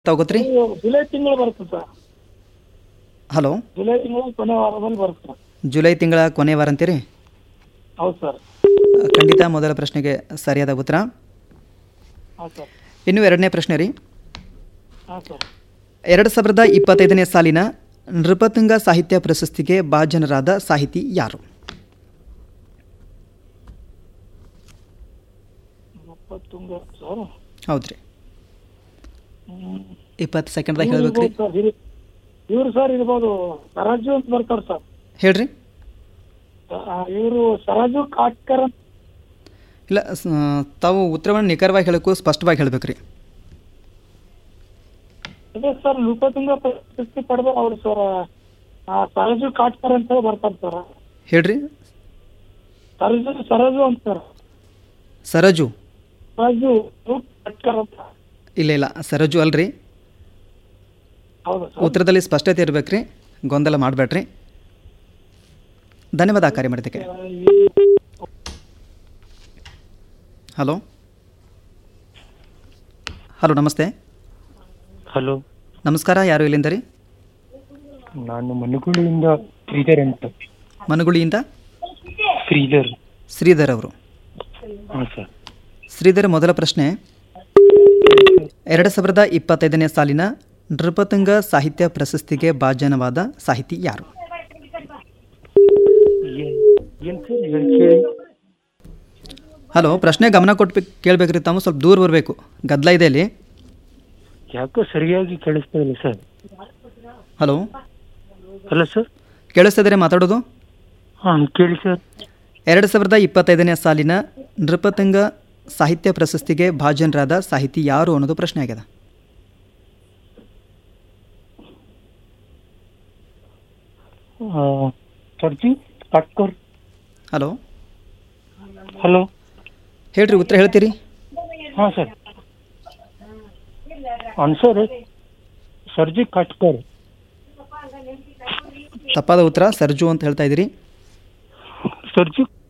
ತಗೋತ್ರಿ ಇದು ಜುಲೈ ತಿಂಗಳು ಬರುತ್ತೆ ಸರ್ ಹಲೋ ಜುಲೈ ತಿಂಗಳು ಕೊನೆ ವಾರದಲ್ಲಿ ಬರುತ್ತೆ ಜುಲೈ ತಿಂಗಳ ಕೊನೆ ವಾರ ಅಂತೀರಿ ಹೌದು ಸರ್ ಖಂಡಿತ ಮೊದಲ ಪ್ರಶ್ನೆಗೆ ಸರಿಯಾದ ಉತ್ತರ ಹಾಂ ಸರ್ ಇನ್ನು ಎರಡನೇ ಪ್ರಶ್ನೆ ರೀ ಹಾಂ ಸರ್ ಎರಡು ಸಾವಿರದ ಇಪ್ಪತ್ತೈದನೇ ಸಾಲಿನ ನೃಪತುಂಗ ಸಾಹಿತ್ಯ ಪ್ರಶಸ್ತಿಗೆ ಭಾಜನರಾದ ಸಾಹಿತಿ ಯಾರು ಇಪ್ಪತ್ತೊಂದು ಸರ್ ಹೌದ್ರಿ ಹ್ಮ್. ಇಪ್ಪತ್ತು ಸೆಕೆಂಡ್ದಾಗ ಹೇಳ್ಬೇಕ್ರಿ ಇವ್ರು ಸರ್ ಹಿರಿ- ಇವ್ರು ಸರ್ ಇರ್ಬೋದು ಸರಾಜು ಅಂತ ಬರ್ತಾರೆ ಸರ್ ಹೇಳ್ರಿ ಇವರು ಸರಾಜು ಕಾಟ್ಕರ್ ಅಂತ ಇಲ್ಲ ಸ- ತಾವು ಉತ್ತರವನ್ನು ನಿಖರವಾಗಿ ಹೇಳಕ್ಕೂ ಸ್ಪಷ್ಟವಾಗಿ ಹೇಳ್ಬೇಕ್ರಿ ಇದೆ ಸರ್ ನೃಪತುಂಗ ಪ್ರಶಸ್ತಿ ಪಡೆದ ಅವ್ರು ಸರ್ ಆ, ಸರಾಜು ಕಾಟ್ಕರ್ ಅಂತ ಹೇಳಿ ಬರ್ತಾರೆ ಸರ್ ಹೇಳ್ರಿ ಸರಾಜು ಸರಾಜು ಅಂತ ಸರ್ ಸರಜು ಸರಾಜು ಕಾಟ್ಕರ್ ಅಂತ ಇಲ್ಲ ಇಲ್ಲ ಸರಜು ಅಲ್ರಿ ಹೌದು ಸರ್ ಉತ್ತರದಲ್ಲಿ ಸ್ಪಷ್ಟತೆ ಇರ್ಬೇಕ್ರಿ ಗೊಂದಲ ಮಾಡಬೇಡ್ರಿ ಧನ್ಯವಾದ ಕಾರ್ಯ ಮಾಡಿದ್ದಕ್ಕೆ ಹಲೋ ಹಲೋ ನಮಸ್ತೆ ಹಲೋ ನಮಸ್ಕಾರ ಯಾರು ಇಲ್ಲಿಂದ ರೀ ನಾನು ಮನುಗುಳಿಯಿಂದ ಶ್ರೀಧರ್ ಅಂತ ಮನುಗುಳಿಯಿಂದ ಶ್ರೀಧರ್ ಶ್ರೀಧರ್ ಅವರು ಹಾಂ ಸರ್ ಶ್ರೀಧರ್ ಮೊದಲ ಪ್ರಶ್ನೆ ಎರಡು ಸಾವಿರದ ಇಪ್ಪತ್ತೈದನೇ ಸಾಲಿನ ನೃಪತುಂಗ ಸಾಹಿತ್ಯ ಪ್ರಶಸ್ತಿಗೆ ಭಾಜನವಾದ ಸಾಹಿತಿ ಯಾರು ಏನು ಸರ್ ಹೇಳಿ ಕೇಳಿ ಹಲೋ ಪ್ರಶ್ನೆ ಗಮನ ಕೊಟ್ಟು ಕೇಳಬೇಕ್ರಿ ತಾವು ಸ್ವಲ್ಪ ದೂರ ಬರಬೇಕು ಗದ್ದಲ ಇದೆ ಇಲ್ಲಿ ಯಾಕೋ ಸರಿಯಾಗಿ ಕೇಳಿಸ್ತಾ ಇಲ್ಲ ಸರ್ ಹಲೋ ಅಲ್ಲ ಸರ್ ಕೇಳಿಸ್ತಿದ್ರೆ ಮಾತಾಡೋದು ಹಾಂ ಕೇಳಿ ಸರ್ ಎರಡು ಸಾವಿರದ ಇಪ್ಪತ್ತೈದನೇ ಸಾಲಿನ ನೃಪತುಂಗ ಸಾಹಿತ್ಯ ಪ್ರಶಸ್ತಿಗೆ ಭಾಜನರಾದ ಸಾಹಿತಿ ಯಾರು ಅನ್ನೋದು ಪ್ರಶ್ನೆ ಆಗ್ಯದ ಸರ್ಜಿ ಕಾಟ್ಕರ್ ಹಲೋ ಹಲೋ ಹೇಳ್ರಿ ಉತ್ತರ ಹೇಳ್ತೀರಿ ಹಾಂ ಸರ್ ಆನ್ಸರ್ ಸರ್ಜಿ ಕಾಟ್ಕರ್ ತಪ್ಪಾದ ಉತ್ತರ ಸರ್ಜು ಅಂತ ಹೇಳ್ತಾ ಇದ್ದೀರಿ ಸರ್ಜಿ